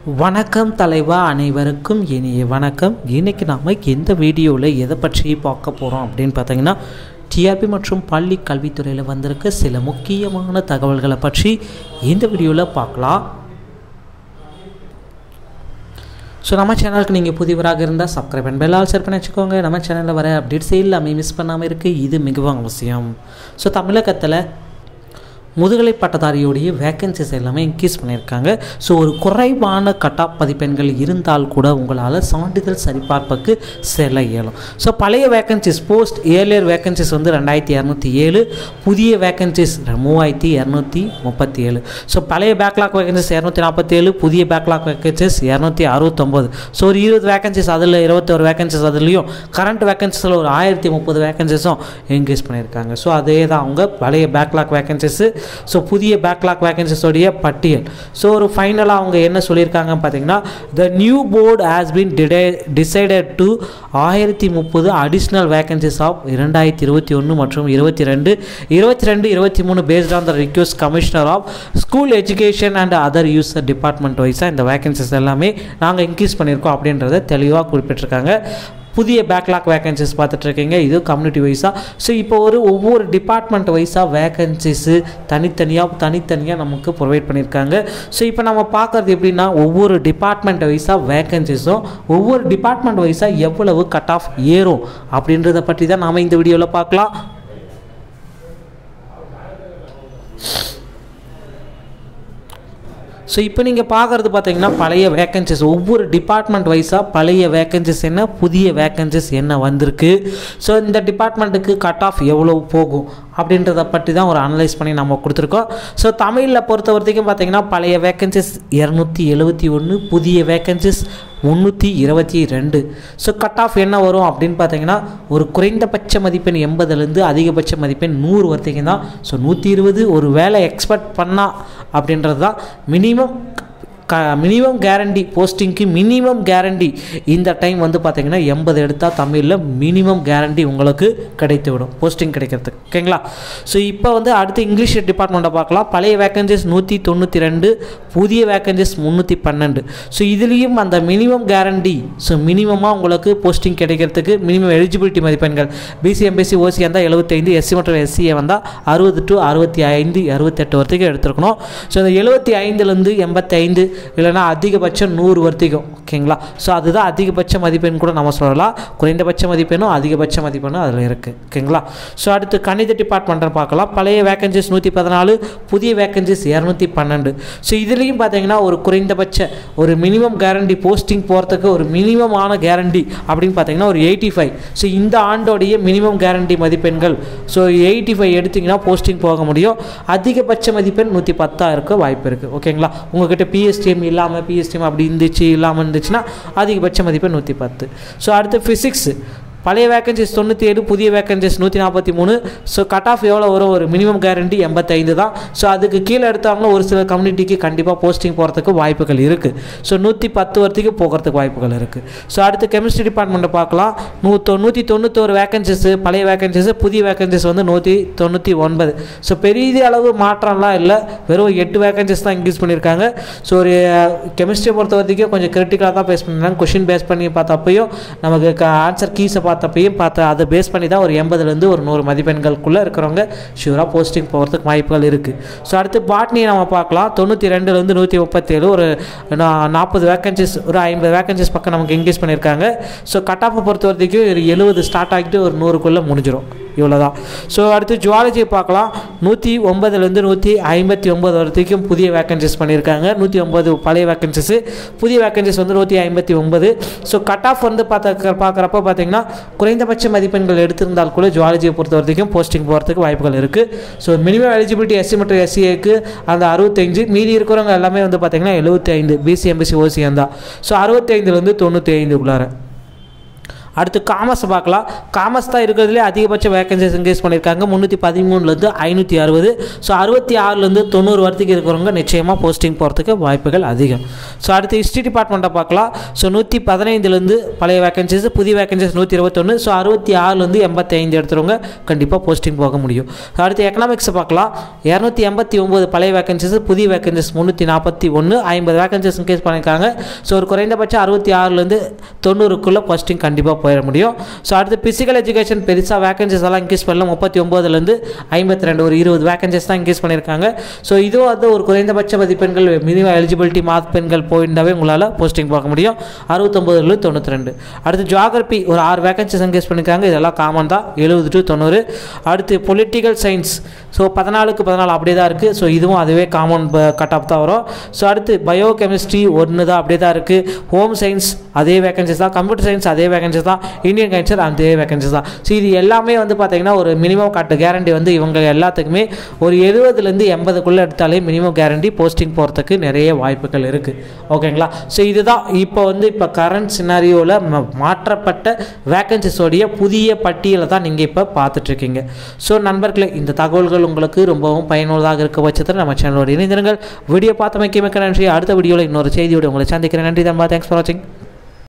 வணக்கம் தலைவா அனைவருக்கும் இனிய வணக்கம் இன்னைக்கு நாம் எந்த வீடியோவில் எதை பற்றி பார்க்க போகிறோம் அப்படின்னு பார்த்தீங்கன்னா டிஆர்பி மற்றும் பள்ளி கல்வித்துறையில் வந்திருக்க சில முக்கியமான தகவல்களை பற்றி இந்த வீடியோவில் பார்க்கலாம் ஸோ நம்ம சேனலுக்கு நீங்கள் புதியவராக இருந்தால் subscribe and bell all share பண்ணி வச்சுக்கோங்க நம்ம சேனலில் வர அப்டேட்ஸ் எல்லாமே மிஸ் பண்ணாமல் இருக்குது இது மிகவும் அவசியம் ஸோ தமிழகத்தில் முதுகலை பட்டதாரியோடைய வேக்கன்சிஸ் எல்லாமே இன்க்ரீஸ் பண்ணியிருக்காங்க ஸோ ஒரு குறைவான கட்டாப் மதிப்பெண்கள் இருந்தால் கூட உங்களால் சான்றிதழ் சரிபார்ப்புக்கு செல்ல இயலும் ஸோ பழைய வேக்கன்சிஸ் போஸ்ட் ஏர்லியர் வேக்கன்சிஸ் வந்து ரெண்டாயிரத்தி இரநூத்தி ஏழு புதிய வேக்கன்சிஸ் மூவாயிரத்தி இரநூத்தி முப்பத்தி ஏழு ஸோ பழைய பேக்லாக் வேக்கன்சிஸ் இரநூத்தி நாற்பத்தேழு புதிய பேக்லாக் வேக்கன்சிஸ் இரநூத்தி அறுபத்தொம்போது ஸோ ஒரு இருபது வேக்கன்சிஸ் அதில் இருபத்தொரு வேக்கன்சிஸ் அதுலேயும் கரண்ட் வேக்கன்சிஸில் ஒரு ஆயிரத்தி முப்பது வேக்கன்சிஸும் இன்க்ரீஸ் பண்ணியிருக்காங்க ஸோ அதே தான் அவங்க பழைய பேக்லாக் வேக்கன்சிஸு ஸோ புதிய பேக்லாக் வேகன்சிஸோடைய பட்டியல் ஸோ ஒரு ஃபைனலாக அவங்க என்ன சொல்லியிருக்காங்க பார்த்தீங்கன்னா the new board has been டிடை டிசைடட் டு ஆயிரத்தி முப்பது அடிஷ்னல் வேகன்சிஸ் ஆஃப் இரண்டாயிரத்தி இருபத்தி ஒன்று மற்றும் இருபத்தி ரெண்டு இருபத்தி ரெண்டு இருபத்தி மூணு based on the request commissioner of school education and other user department வைஸாக இந்த வேகன்சிஸ் எல்லாமே நாங்கள் இன்க்ரீஸ் பண்ணியிருக்கோம் அப்படின்றத தெளிவாக குறிப்பிட்டிருக்காங்க புதிய பேக்லாக் வேகன்சிஸ் பார்த்துட்ருக்கீங்க இது கம்யூனிட்டி வைஸாக ஸோ இப்போ ஒரு ஒவ்வொரு டிபார்ட்மெண்ட் வைஸாக வேகன்சிஸு தனித்தனியாக தனித்தனியாக நமக்கு ப்ரொவைட் பண்ணியிருக்காங்க ஸோ இப்போ நம்ம பார்க்குறது எப்படின்னா ஒவ்வொரு டிபார்ட்மெண்ட் வைஸாக வேகன்சிஸும் ஒவ்வொரு டிபார்ட்மெண்ட் வைஸாக எவ்வளவு கட் ஆஃப் ஏறும் அப்படின்றத பற்றி தான் நாம் இந்த வீடியோவில் பார்க்கலாம் ஸோ இப்போ நீங்கள் பார்க்குறது பார்த்தீங்கன்னா பழைய வேக்கன்சிஸ் ஒவ்வொரு டிபார்ட்மெண்ட் வைஸாக பழைய வேக்கன்சிஸ் என்ன புதிய வேக்கன்சிஸ் என்ன வந்திருக்கு ஸோ இந்த டிபார்ட்மெண்ட்டுக்கு கட் ஆஃப் எவ்வளோ போகும் அப்படின்றத பற்றி தான் ஒரு அனலைஸ் பண்ணி நம்ம கொடுத்துருக்கோம் ஸோ தமிழில் பொறுத்த வரைக்கும் பார்த்தீங்கன்னா பழைய வேக்கன்சிஸ் இரநூத்தி எழுபத்தி ஒன்று புதிய வேக்கன்சிஸ் முந்நூற்றி இருபத்தி ரெண்டு ஸோ கட் ஆஃப் என்ன வரும் அப்படின்னு பார்த்தீங்கன்னா ஒரு குறைந்தபட்ச மதிப்பெண் எண்பதுலேருந்து அதிகபட்ச மதிப்பெண் நூறு வரைக்கும் தான் ஸோ நூற்றி இருபது ஒரு வேலை எக்ஸ்பெக்ட் பண்ணா அப்படின்றது தான் மினிமம் க மினிமம் கேரண்டி போஸ்டிங்க்கு மினிமம் கேரண்டி இந்த டைம் வந்து பார்த்திங்கன்னா எண்பது எடுத்தால் தமிழில் மினிமம் கேரண்டி உங்களுக்கு கிடைத்து விடும் போஸ்டிங் கிடைக்கிறதுக்கு ஓகேங்களா ஸோ இப்போ வந்து அடுத்து இங்கிலீஷ் டிபார்ட்மெண்ட்டை பார்க்கலாம் பழைய வேக்கன்சிஸ் நூற்றி தொண்ணூற்றி ரெண்டு புதிய வேக்கன்சிஸ் முந்நூற்றி பன்னெண்டு ஸோ இதுலேயும் அந்த மினிமம் கேரண்டி ஸோ மினிமமாக உங்களுக்கு போஸ்டிங் கிடைக்கிறதுக்கு மினிமம் எலிஜிபிலிட்டி மதிப்பெண்கள் பிசி எம்பிசி ஓசி வந்தால் எழுபத்தைந்து எஸ்சி மற்றும் எஸ்சிஏ வந்தால் அறுபது டு அறுபத்தி ஐந்து அறுபத்தெட்டு வரைக்கும் எடுத்துருக்கணும் ஸோ இந்த எழுபத்தி ஐந்துலேருந்து எண்பத்தைந்து இல்லைனா அதிகபட்சம் நூறு வர்த்திகம் ஓகேங்களா ஸோ அதுதான் அதிகபட்ச மதிப்பெண் கூட நம்ம சொல்லலாம் குறைந்தபட்ச மதிப்பெண்ணும் அதிகபட்ச மதிப்பெண்ணும் அதில் இருக்குது ஓகேங்களா ஸோ அடுத்து கணித டிபார்ட்மெண்ட்டை பார்க்கலாம் பழைய வேக்கன்சிஸ் நூற்றி பதினாலு புதிய வேக்கன்சிஸ் இரநூத்தி பன்னெண்டு ஸோ இதுலேயும் பார்த்தீங்கன்னா ஒரு குறைந்தபட்ச ஒரு மினிமம் கேரண்டி போஸ்டிங் போகிறதுக்கு ஒரு மினிமமான கேரண்டி அப்படின்னு பார்த்தீங்கன்னா ஒரு எயிட்டி ஃபைவ் ஸோ இந்த ஆண்டோடைய மினிமம் கேரண்டி மதிப்பெண்கள் ஸோ எயிட்டி ஃபைவ் எடுத்திங்கன்னா போஸ்டிங் போக முடியும் அதிகபட்ச மதிப்பெண் நூற்றி பத்தாக இருக்க வாய்ப்பு இருக்குது ஓகேங்களா உங்ககிட்ட பிஎஸ்டிஎம் இல்லாமல் பிஎஸ்டிஎம் அப்படி இருந்துச்சு இல்லாமல் இருந்துச்சுன்னா அதிகபட்ச மதிப்பு நூற்றி பத்து ஸோ அடுத்து ஃபிசிக்ஸ் பழைய வேக்கன்சிஸ் தொண்ணூற்றி ஏழு புதிய வேக்கன்சிஸ் நூற்றி நாற்பத்தி மூணு ஸோ கட் ஆஃப் எவ்வளோ வரும் ஒரு மினிமம் கேரண்டி எண்பத்தைந்து தான் ஸோ அதுக்கு கீழே எடுத்தாங்கன்னா ஒரு சில கம்யூனிட்டிக்கு கண்டிப்பாக போஸ்டிங் போகிறதுக்கு வாய்ப்புகள் இருக்குது ஸோ நூற்றி பத்து வரைக்கும் போகிறதுக்கு வாய்ப்புகள் இருக்குது ஸோ அடுத்து கெமிஸ்ட்ரி டிபார்ட்மெண்ட்டை பார்க்கலாம் நூ நூற்றி தொண்ணூத்தோரு வேக்கன்சிஸு பழைய வேக்கன்சிஸு புதிய வேக்கன்சிஸ் வந்து நூற்றி தொண்ணூற்றி ஒன்பது ஸோ பெரிய அளவு மாற்றம்லாம் இல்லை வெறும் எட்டு வேக்கன்சிஸ் தான் இன்க்ரீஸ் பண்ணியிருக்காங்க ஸோ ஒரு கெமிஸ்ட்ரியை பொறுத்த வரைக்கும் கொஞ்சம் கிரிட்டிக்கலாக தான் பேஸ் பண்ணியிருக்காங்க கொஷின் பேஸ் பண்ணி பார்த்தப்பையும் நமக்கு ஆன்சர் கீஸை பார்த்தப்பையும் பார்த்து அதை பேஸ் பண்ணி தான் ஒரு எண்பதுலேருந்து ஒரு நூறு மதிப்பெண்களுக்குள்ளே இருக்கிறவங்க ஷூராக போஸ்டிங் போகிறதுக்கு வாய்ப்புகள் இருக்குது ஸோ அடுத்து பாட்னியை நம்ம பார்க்கலாம் தொண்ணூற்றி ரெண்டுலேருந்து நூற்றி முப்பத்தேழு ஒரு நாற்பது வேக்கன்சிஸ் ஒரு ஐம்பது வேக்கன்சிஸ் பக்கம் நமக்கு இன்க்ரீஸ் பண்ணியிருக்காங்க ஸோ கட் ஆஃபை பொறுத்த வரைக்கும் ஒரு எழுபது ஸ்டார்ட் ஆகிட்டு ஒரு நூறுக்குள்ளே முடிஞ்சிடும் இவ்வளோ தான் ஸோ அடுத்து ஜுவாலஜியை பார்க்கலாம் நூற்றி ஒம்பதுலேருந்து நூற்றி ஐம்பத்தி ஒம்பது வரைக்கும் புதிய வேக்கன்சிஸ் பண்ணியிருக்காங்க நூற்றி ஒம்பது பழைய வேக்கன்சிஸு புதிய வேக்கன்சிஸ் வந்து நூற்றி ஐம்பத்தி ஒம்பது ஸோ கட் ஆஃப் வந்து பார்த்த பார்க்குறப்ப பார்த்தீங்கன்னா குறைந்தபட்ச மதிப்பெண்கள் எடுத்திருந்தால் கூட ஜுவாலஜியை பொறுத்த வரைக்கும் போஸ்டிங் போகிறதுக்கு வாய்ப்புகள் இருக்குது ஸோ மினிமம் எலிஜிபிலிட்டி எஸ்சி மற்றும் எஸ்சிஏக்கு அந்த அறுபத்தஞ்சு மீதி இருக்கிறவங்க எல்லாமே வந்து பார்த்திங்கன்னா எழுபத்தி ஐந்து பிசி எம்பிசி ஓசிஎம் தான் ஸோ அறுபத்தி ஐந்துலேருந்து தொண்ணூற்றி ஐந்துக்குள்ளார அடுத்து காமர்ஸ் பார்க்கலாம் காமர்ஸ் தான் இருக்கிறதுலே அதிகபட்ச வேகன்சிஸ் இன்க்ரீஸ் பண்ணியிருக்காங்க முந்நூற்றி பதிமூணுலேருந்து ஐநூற்றி அறுபது ஸோ அறுபத்தி ஆறுலேருந்து தொண்ணூறு வரைக்கும் இருக்கிறவங்க நிச்சயமாக போஸ்டிங் போகிறதுக்கு வாய்ப்புகள் அதிகம் ஸோ அடுத்து ஹிஸ்ட்ரி டிபார்ட்மெண்ட்டை பார்க்கலாம் ஸோ நூற்றி பதினைந்துலேருந்து பழைய வேகன்சிஸ் புதிய வேகன்சிஸ் நூற்றி இருபத்தொன்று ஸோ அறுபத்தி ஆறுலேருந்து எண்பத்தி ஐந்து எடுத்துறவங்க கண்டிப்பாக போஸ்டிங் போக முடியும் ஸோ அடுத்து எக்கனாமிக்ஸை பார்க்கலாம் இரநூத்தி எண்பத்தி ஒம்பது பழைய வேகன்சிஸ் புதிய வேகன்சிஸ் முந்நூற்றி நாற்பத்தி ஒன்று ஐம்பது வேகன்சிஸ் இன்க்ரீஸ் பண்ணியிருக்காங்க ஸோ ஒரு குறைந்தபட்சம் அறுபத்தி ஆறுலேருந்து தொண்ணூறுக்குள்ளே போஸ்டிங் கண்டிப்பாக போயிட முடியும் ஸோ அடுத்து பிசிக்கல் எஜுகேஷன் பெருசாக வேகன்சிஸ் எல்லாம் இன்க்ரீஸ் பண்ணல முப்பத்தி ஒம்போதுலேருந்து ஐம்பத்தி ரெண்டு ஒரு இருபது வேகன்சிஸ் தான் இன்க்ரீஸ் பண்ணியிருக்காங்க ஸோ இதுவும் வந்து ஒரு குறைந்தபட்ச மதிப்பெண்கள் மினிமம் எலிஜிபிலிட்டி மதிப்பெண்கள் போயிருந்தாவே உங்களால் போஸ்டிங் பார்க்க முடியும் அறுபத்தொம்போதுலேருந்து தொண்ணூற்றி ரெண்டு அடுத்து ஜியாகிரபி ஒரு ஆறு வேகன்சிஸ் இன்க்ரீஸ் பண்ணியிருக்காங்க இதெல்லாம் காமன் தான் எழுபது டு தொண்ணூறு அடுத்து பொலிட்டிக்கல் சயின்ஸ் ஸோ பதினாலுக்கு பதினாலு அப்படியே தான் இருக்குது ஸோ இதுவும் அதுவே காமன் கட் ஆஃப் தான் வரும் ஸோ அடுத்து பயோ கெமிஸ்ட்ரி ஒன்று தான் அப்படியே தான் இருக்குது ஹோம் சயின்ஸ் அதே வேகன்சிஸ் தான் கம்ப்யூட்டர் சயின்ஸ் அதே வேகன்சிஸ் தான் இந்தியன் கல்ச்சர் அதே வேகன்சிஸ் தான் ஸோ இது எல்லாமே வந்து பார்த்தீங்கன்னா ஒரு மினிமம் காட்டு கேரண்டி வந்து இவங்க எல்லாத்துக்குமே ஒரு எழுபதுலேருந்து எண்பதுக்குள்ளே எடுத்தாலே மினிமம் கேரண்டி போஸ்டிங் போகிறதுக்கு நிறைய வாய்ப்புகள் இருக்குது ஓகேங்களா ஸோ இதுதான் இப்போ வந்து இப்போ கரண்ட் சினாரியோவில் மாற்றப்பட்ட வேகன்சிஸோடைய புதிய பட்டியலை தான் நீங்கள் இப்போ பார்த்துட்ருக்கீங்க ஸோ நண்பர்களே இந்த தகவல்கள் உங்களுக்கு ரொம்பவும் பயனுள்ளதாக இருக்க பட்சத்தில் நம்ம சேனலோட இணைந்திருங்கள் வீடியோ பார்த்தமைக்கு மிக்க நன்றி அடுத்த வீடியோவில் இன்னொரு செய்தியோடு உங்களை சந்திக்கிறேன் நன்றி தம்பா தேங்க்ஸ் ஃபார் வாட்சிங்